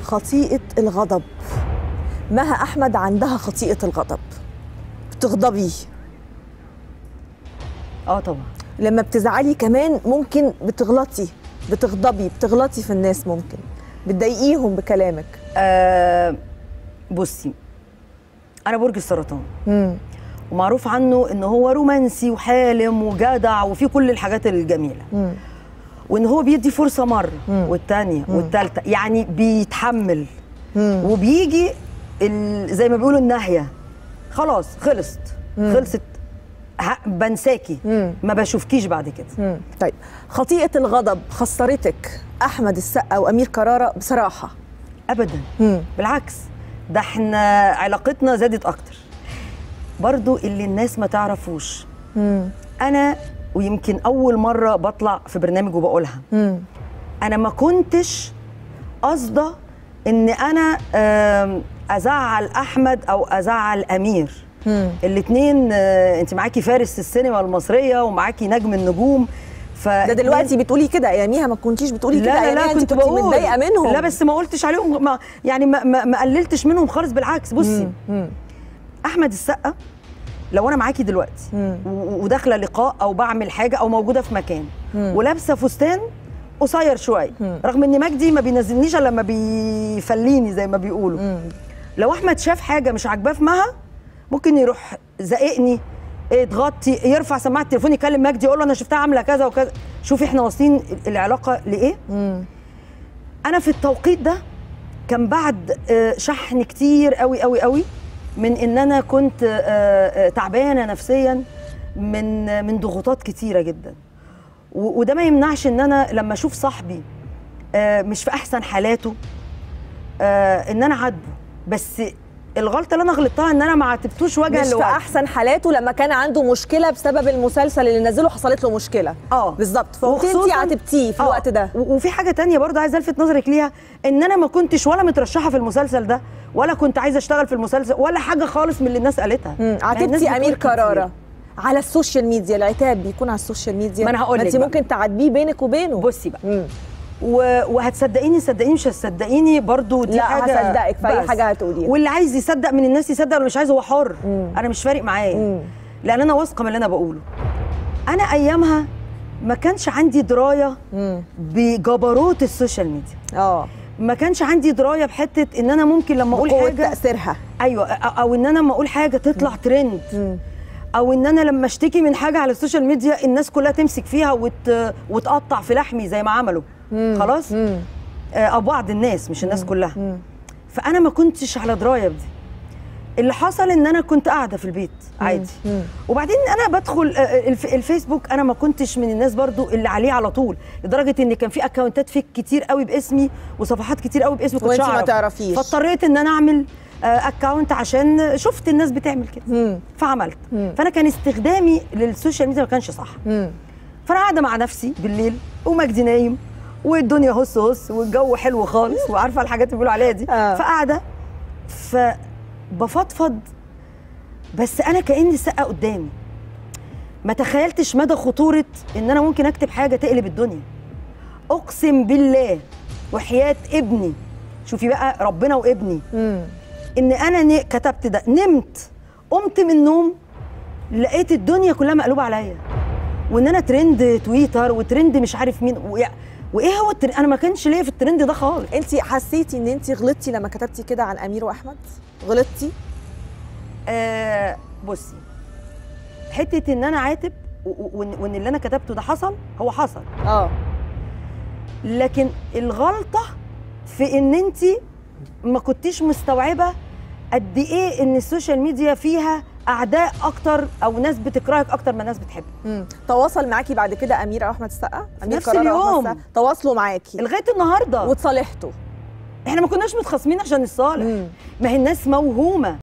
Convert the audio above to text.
خطيئه الغضب مها احمد عندها خطيئه الغضب بتغضبي اه طبعا لما بتزعلي كمان ممكن بتغلطي بتغضبي بتغلطي في الناس ممكن بتضايقيهم بكلامك آه بصي انا برج السرطان مم. ومعروف عنه ان هو رومانسي وحالم وجدع وفيه كل الحاجات الجميله مم. وان هو بيدي فرصه مره مم. والتانيه والتالته يعني بيتحمل مم. وبيجي ال- زي ما بيقولوا الناهيه خلاص خلصت خلصت ه- بنساكي مم. ما بشوفكيش بعد كده مم. طيب خطيئه الغضب خسرتك احمد السقا وامير كراره بصراحه ابدا مم. بالعكس ده احنا علاقتنا زادت اكتر برضو اللي الناس ما تعرفوش مم. انا ويمكن اول مره بطلع في برنامج وبقولها مم. انا ما كنتش قاصده ان انا آم، ازعل احمد او ازعل امير مم. الاثنين انت معاكي فارس السينما المصريه ومعاكي نجم النجوم ف ده دلوقتي بتقولي كده يا ميها ما كنتيش بتقولي كده لا لا يا لا ميها كنت انت كنت بقول متضايقه منهم لا بس ما قلتش عليهم ما يعني ما, ما, ما قللتش منهم خالص بالعكس بصي مم. مم. احمد السقا لو انا معاكي دلوقتي مم. و- وداخله لقاء او بعمل حاجه او موجوده في مكان مم. ولابسه فستان قصير شويه مم. رغم ان مجدي ما بينزلنيش الا لما بيفليني زي ما بيقولوا مم. لو احمد شاف حاجه مش عاجباه في مها ممكن يروح زققني إيه، اتغطي يرفع سماعه التليفون يكلم مجدي يقول له انا شفتها عامله كذا وكذا شوفي احنا واصلين العلاقه لايه مم. انا في التوقيت ده كان بعد آه، شحن كتير قوي قوي قوي من ان انا كنت آه، آه، تعبانه نفسيا من آه، من ضغوطات كتيره جدا و- وده ما يمنعش ان انا لما اشوف صاحبي آه، مش في احسن حالاته آه، ان انا عاتبه بس الغلطه اللي انا غلطتها ان انا ما عاتبتوش وجها مش في لوجه احسن حالاته لما كان عنده مشكله بسبب المسلسل اللي نزله حصلت له مشكله اه بالظبط فانت وخصوصاً- عاتبتيه في آه، الوقت ده و- وفي حاجه تانية برضه عايزه الفت نظرك ليها ان انا ما كنتش ولا مترشحه في المسلسل ده ولا كنت عايزه اشتغل في المسلسل ولا حاجه خالص من اللي الناس قالتها مم. ما هي الناس عاتبتي بتقول امير كتير. كراره على السوشيال ميديا العتاب بيكون على السوشيال ميديا ما أنا هقول لك انت بقى. ممكن تعاتبيه بينك وبينه بصي بقى مم. و- وهتصدقيني صدقيني مش هتصدقيني برضو دي لا حاجه هصدقك في اي بس. حاجه هتقوليها واللي عايز يصدق من الناس يصدق واللي مش عايز هو حر مم. انا مش فارق معايا مم. لان انا واثقه من اللي انا بقوله انا ايامها ما كانش عندي درايه مم. بجبروت السوشيال ميديا اه ما كانش عندي درايه بحته ان انا ممكن لما اقول قوه حاجه تاثيرها ايوه أ- او ان انا لما اقول حاجه تطلع ترند مم. او ان انا لما اشتكي من حاجه على السوشيال ميديا الناس كلها تمسك فيها وت... وتقطع في لحمي زي ما عملوا مم. خلاص مم. آه، او بعض الناس مش الناس كلها مم. فانا ما كنتش على درايه بدي اللي حصل ان انا كنت قاعده في البيت عادي مم. وبعدين انا بدخل آه، الف- الفيسبوك انا ما كنتش من الناس برضو اللي عليه على طول لدرجه ان كان في اكونتات فيك كتير قوي باسمي وصفحات كتير قوي باسمي كنت وانتي ما تعرفيش. فاضطريت ان انا اعمل اكونت عشان شفت الناس بتعمل كده مم. فعملت مم. فانا كان استخدامي للسوشيال ميديا ما كانش صح مم. فانا قاعده مع نفسي بالليل ومجدي نايم والدنيا هس هس والجو حلو خالص وعارفه الحاجات اللي بيقولوا عليها دي آه. فقاعده فبفضفض بس انا كاني سقه قدامي ما تخيلتش مدى خطوره ان انا ممكن اكتب حاجه تقلب الدنيا اقسم بالله وحياه ابني شوفي بقى ربنا وابني مم. ان انا ن- كتبت ده نمت قمت من النوم لقيت الدنيا كلها مقلوبه عليا وان انا ترند تويتر وترند مش عارف مين و... وايه هو الترند انا ما كانش ليا في الترند ده خالص انت حسيتي ان انت غلطتي لما كتبتي كده عن امير واحمد غلطتي آه بصي حته ان انا عاتب و- و- وان وإن اللي انا كتبته ده حصل هو حصل اه لكن الغلطه في ان انت ما كنتيش مستوعبه قد ايه ان السوشيال ميديا فيها اعداء اكتر او ناس بتكرهك اكتر ما ناس بتحبك مم. تواصل معاكي بعد كده امير او احمد السقا امير نفس قرار أو أحمد اليوم. السقا تواصلوا معاكي لغايه النهارده وتصالحتوا احنا ما كناش متخاصمين عشان الصالح مم. ما هي الناس موهومه